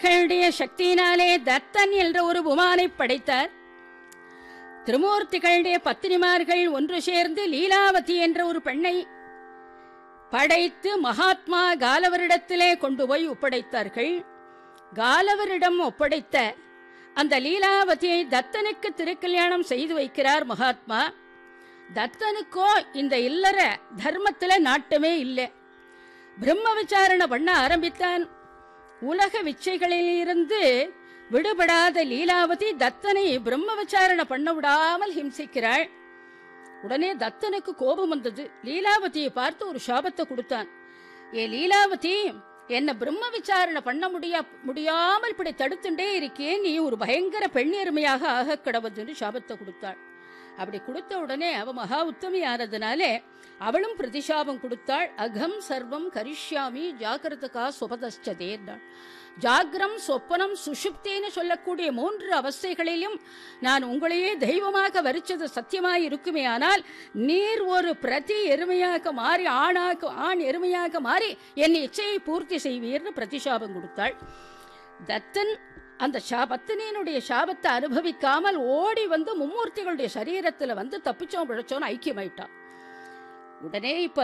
திருமூர்த்திகளுடைய சக்தியினாலே தத்தன் என்ற ஒரு உமானை படைத்தார் திருமூர்த்திகளுடைய பத்தினிமார்கள் ஒன்று சேர்ந்து லீலாவதி என்ற ஒரு பெண்ணை படைத்து மகாத்மா காலவரிடத்திலே கொண்டு போய் ஒப்படைத்தார்கள் காலவரிடம் ஒப்படைத்த அந்த லீலாவதியை தத்தனுக்கு திருக்கல்யாணம் செய்து வைக்கிறார் மகாத்மா தத்தனுக்கோ இந்த இல்லற தர்மத்துல நாட்டமே இல்லை பிரம்ம விசாரணை பண்ண ஆரம்பித்தான் உலக விச்சைகளிலிருந்து விடுபடாத லீலாவதி தத்தனை பிரம்ம விசாரணை பண்ண விடாமல் ஹிம்சிக்கிறாள் உடனே தத்தனுக்கு கோபம் வந்தது லீலாவதியை பார்த்து ஒரு சாபத்தை கொடுத்தான் ஏ லீலாவதி என்ன பிரம்ம விசாரணை பண்ண முடியா முடியாமல் இப்படி தடுத்துட்டே இருக்கே நீ ஒரு பயங்கர பெண் எருமையாக ஆக கடவுதுன்னு சாபத்தை கொடுத்தாள் அப்படி கொடுத்த உடனே அவ மகா உத்தமி ஆனதுனாலே அவளும் பிரதிசாபம் கொடுத்தாள் அகம் சர்வம் கரிஷ்யாமி ஜாகிரதகா சுபதஷ்டதேன்னாள் ஜாகிரம் சொப்பனம் சுஷுப்தின்னு சொல்லக்கூடிய மூன்று அவஸ்தைகளிலும் நான் உங்களையே தெய்வமாக வரிச்சது சத்தியமாய் இருக்குமே ஆனால் நீர் ஒரு பிரதி எருமையாக மாறி ஆணாக ஆண் எருமையாக மாறி என் இச்சையை பூர்த்தி செய்வீர்னு பிரதிசாபம் கொடுத்தாள் தத்தன் அந்த சா பத்தினியினுடைய சாபத்தை அனுபவிக்காமல் ஓடி வந்து மும்மூர்த்திகளுடைய சரீரத்துல வந்து தப்பிச்சோம் பிழைச்சோன்னு ஐக்கியமாயிட்டான் உடனே இப்ப